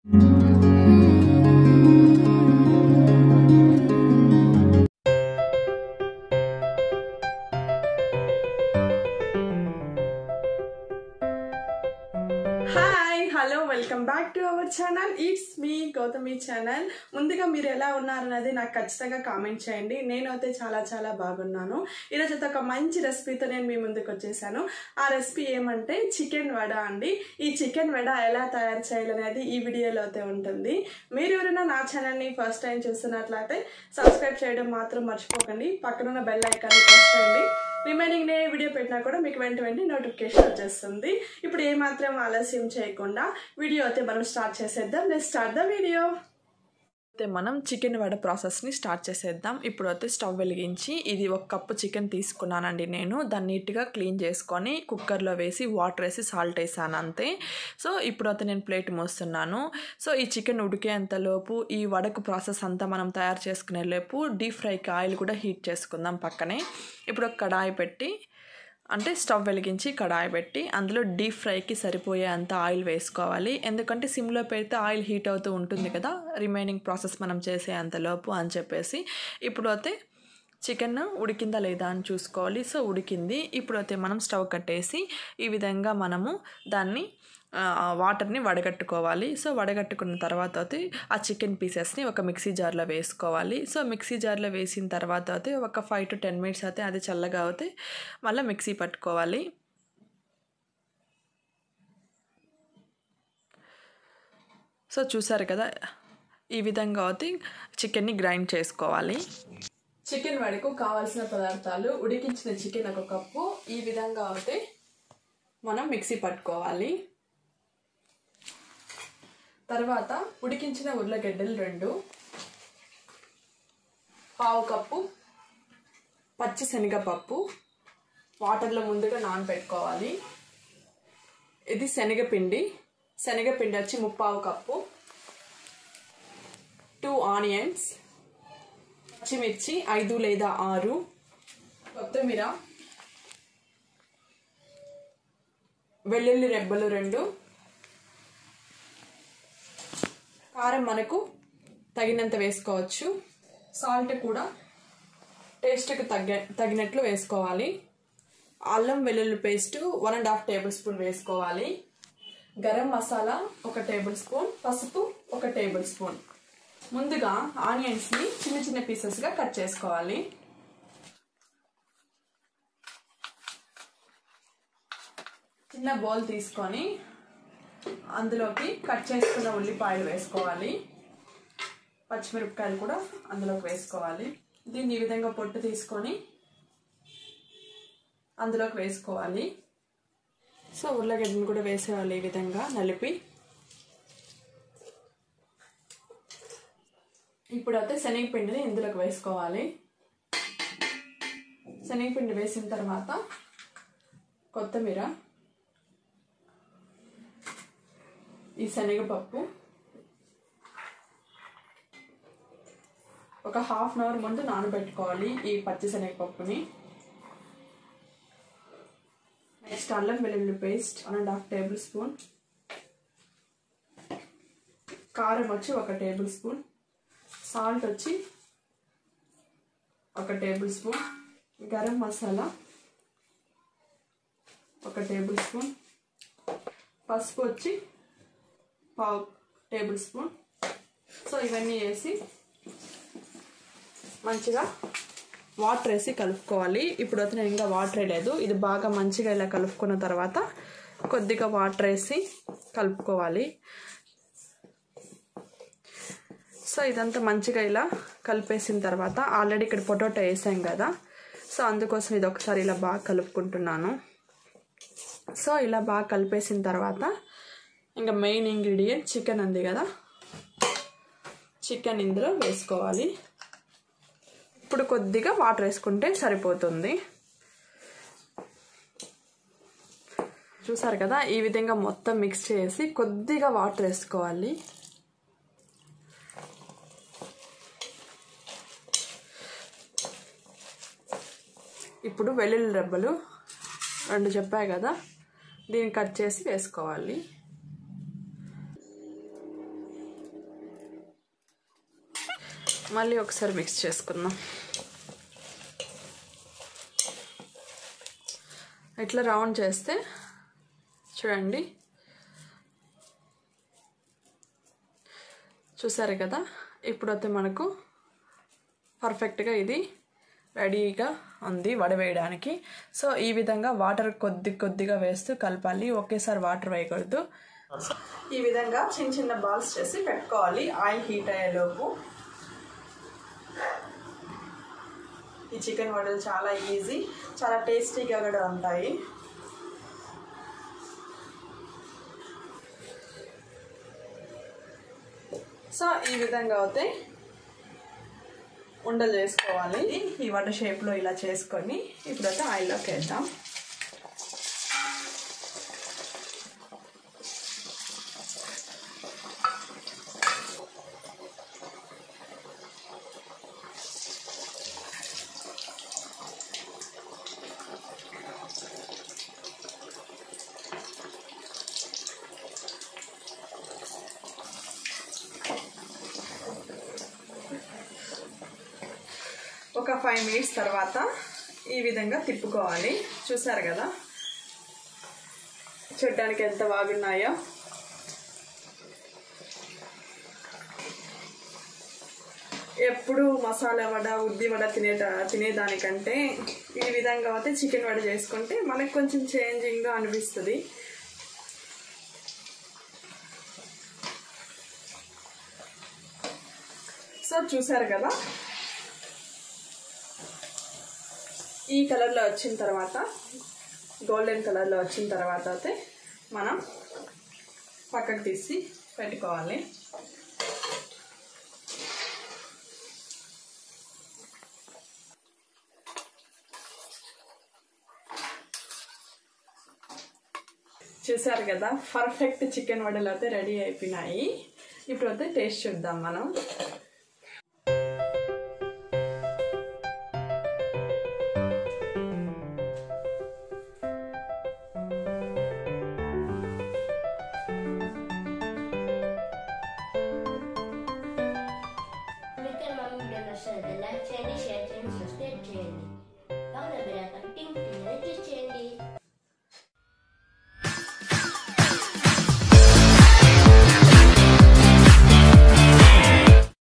hi hello welcome back to our channel it's me Gautami channel ముందుగా మీరు ఎలా ఉన్నారన్నది నాకు ఖచ్చితంగా కామెంట్ చేయండి నేనైతే చాలా చాలా బాగున్నాను ఈరోజు అయితే ఒక మంచి రెసిపీతో నేను మీ ముందుకు వచ్చేసాను ఆ రెసిపీ ఏమంటే చికెన్ వడ అండి ఈ చికెన్ వడ ఎలా తయారు చేయాలనేది ఈ వీడియోలో అయితే ఉంటుంది మీరు ఎవరైనా నా ఛానల్ని ఫస్ట్ టైం చూస్తున్నట్లయితే సబ్స్క్రైబ్ చేయడం మాత్రం మర్చిపోకండి పక్కనున్న బెల్ ఐకాన్ని ప్రెస్ చేయండి రిమైనింగ్ నే వీడియో పెట్టినా కూడా మీకు వెంట వెంటనే నోటిఫికేషన్ వచ్చేస్తుంది ఇప్పుడు ఏమాత్రం ఆలస్యం చేయకుండా వీడియో అయితే మనం స్టార్ట్ చేసేద్దాం లెట్ స్టార్ట్ ద వీడియో అయితే మనం చికెన్ వడ ప్రాసెస్ని స్టార్ట్ చేసేద్దాం ఇప్పుడు అయితే స్టవ్ వెలిగించి ఇది ఒక కప్పు చికెన్ తీసుకున్నానండి నేను దాన్ని నీట్గా క్లీన్ చేసుకొని కుక్కర్లో వేసి వాటర్ వేసి సాల్ట్ వేసాను అంతే సో ఇప్పుడు అయితే నేను ప్లేట్ మోస్తున్నాను సో ఈ చికెన్ ఉడికేంత లోపు ఈ వడకు ప్రాసెస్ అంతా మనం తయారు చేసుకునే లోపు డీప్ ఫ్రైకి ఆయిల్ కూడా హీట్ చేసుకుందాం పక్కనే ఇప్పుడు ఒక కడాయి పెట్టి అంటే స్టవ్ వెలిగించి కడాయి పెట్టి అందులో డీప్ ఫ్రైకి సరిపోయే అంత ఆయిల్ వేసుకోవాలి ఎందుకంటే సిమ్లో పెడితే ఆయిల్ హీట్ అవుతూ ఉంటుంది కదా రిమైనింగ్ ప్రాసెస్ మనం చేసే అంతలోపు అని చెప్పేసి ఇప్పుడు అయితే చికెన్ ఉడికిందా లేదా అని చూసుకోవాలి సో ఉడికింది ఇప్పుడు అయితే మనం స్టవ్ కట్టేసి ఈ విధంగా మనము దాన్ని వాటర్ని వడగట్టుకోవాలి సో వడగట్టుకున్న తర్వాత అయితే ఆ చికెన్ పీసెస్ని ఒక మిక్సీ జార్లో వేసుకోవాలి సో మిక్సీ జార్లో వేసిన తర్వాత అయితే ఒక ఫైవ్ టు టెన్ మినిట్స్ అయితే అది చల్లగా అవుతే మళ్ళీ మిక్సీ పట్టుకోవాలి సో చూసారు కదా ఈ విధంగా అయితే చికెన్ని గ్రైండ్ చేసుకోవాలి చికెన్ వడకు కావాల్సిన పదార్థాలు ఉడికించిన చికెన్ ఒక కప్పు ఈ విధంగా అయితే మనం మిక్సీ పట్టుకోవాలి తర్వాత ఉడికించిన ఉర్లగడ్డలు రెండు పావు కప్పు పచ్చి శనగపప్పు వాటర్లో ముందుగా నానబెట్టుకోవాలి ఇది శనగపిండి శనగపిండి వచ్చి ముప్పావు కప్పు టూ ఆనియన్స్ పచ్చిమిర్చి ఐదు లేదా ఆరు కొత్తిమీర వెల్లుల్లి రెబ్బలు రెండు కారం మనకు తగినంత వేసుకోవచ్చు సాల్ట్ కూడా టేస్ట్కి తగ్గ తగినట్లు వేసుకోవాలి అల్లం వెల్లుల్లి paste one and half tablespoon వేసుకోవాలి గరం మసాలా ఒక టేబుల్ స్పూన్ పసుపు ఒక టేబుల్ స్పూన్ ముందుగా ఆనియన్స్ని చిన్న చిన్న పీసెస్గా కట్ చేసుకోవాలి చిన్న బౌల్ తీసుకొని అందులోకి కట్ చేసుకున్న ఉల్లిపాయలు వేసుకోవాలి పచ్చిమిరపకాయలు కూడా అందులోకి వేసుకోవాలి దీన్ని ఈ విధంగా పొట్టు తీసుకొని అందులోకి వేసుకోవాలి సో ఉర్లగడ్డను కూడా వేసేవాళ్ళు ఈ విధంగా నలిపి ఇప్పుడు అయితే శనగపిండిని ఇందులోకి వేసుకోవాలి శనగపిండి వేసిన తర్వాత కొత్తిమీర ఈ శనగపప్పు ఒక హాఫ్ అన్ అవర్ ముందు నానబెట్టుకోవాలి ఈ పచ్చి శనగపప్పుని నెక్స్ట్ అల్లం వెల్లుల్లి paste one and half tablespoon కారం వచ్చి ఒక టేబుల్ స్పూన్ సాల్ట్ వచ్చి ఒక టేబుల్ స్పూన్ గరం మసాలా ఒక టేబుల్ స్పూన్ పసుపు వచ్చి పావు టేబుల్ స్పూన్ సో ఇవన్నీ వేసి మంచిగా వాటర్ వేసి కలుపుకోవాలి ఇప్పుడు అయితే నేను ఇంకా వాటర్ వేయలేదు ఇది బాగా మంచిగా ఇలా కలుపుకున్న తర్వాత కొద్దిగా వాటర్ వేసి కలుపుకోవాలి సో ఇదంతా మంచిగా ఇలా కలిపేసిన తర్వాత ఆల్రెడీ ఇక్కడ పొటాటో వేసాం కదా సో అందుకోసం ఇది ఒకసారి ఇలా బాగా కలుపుకుంటున్నాను సో ఇలా బాగా కలిపేసిన తర్వాత ఇంకా మెయిన్ ఇంగ్రీడియంట్ చికెన్ ఉంది కదా చికెన్ ఇందులో వేసుకోవాలి ఇప్పుడు కొద్దిగా వాటర్ వేసుకుంటే సరిపోతుంది చూసారు కదా ఈ విధంగా మొత్తం మిక్స్ చేసి కొద్దిగా వాటర్ వేసుకోవాలి ఇప్పుడు వెల్లుల్లి రెబ్బలు రెండు చెప్పాయి కదా దీన్ని కట్ చేసి వేసుకోవాలి మళ్ళీ ఒకసారి మిక్స్ చేసుకుందాం ఇట్లా రౌండ్ చేస్తే చూడండి చూసారు కదా ఇప్పుడైతే మనకు పర్ఫెక్ట్గా ఇది రెడీగా ఉంది వడవేయడానికి సో ఈ విధంగా వాటర్ కొద్ది కొద్దిగా వేస్తూ కలపాలి ఒకేసారి వాటర్ వేయకూడదు ఈ విధంగా చిన్న చిన్న బాల్స్ చేసి పెట్టుకోవాలి ఆయిల్ హీట్ అయ్యేలోపు ఈ చికెన్ వడలు చాలా ఈజీ చాలా టేస్టీగా కూడా ఉంటాయి సో ఈ విధంగా అయితే ఉండలు చేసుకోవాలి ఈ వడ షేప్లో ఇలా చేసుకొని ఇప్పుడైతే ఆయిల్లోకి వేద్దాం ఒక ఫైవ్ మినిట్స్ తర్వాత ఈ విధంగా తిప్పుకోవాలి చూసారు కదా చూడ్డానికి ఎంత బాగున్నాయో ఎప్పుడు మసాలా వడ ఉద్ది వడ తినేట తినేదానికంటే ఈ విధంగా అయితే చికెన్ వడ చేసుకుంటే మనకు కొంచెం చేంజింగ్గా అనిపిస్తుంది సో చూసారు కదా ఈ కలర్లో వచ్చిన తర్వాత గోల్డెన్ కలర్లో వచ్చిన తర్వాత అయితే మనం పక్కకు తీసి పెట్టుకోవాలి చూసారు కదా పర్ఫెక్ట్ చికెన్ వడలు అయితే రెడీ అయిపోయినాయి ఇప్పుడు అయితే టేస్ట్ చూద్దాం మనం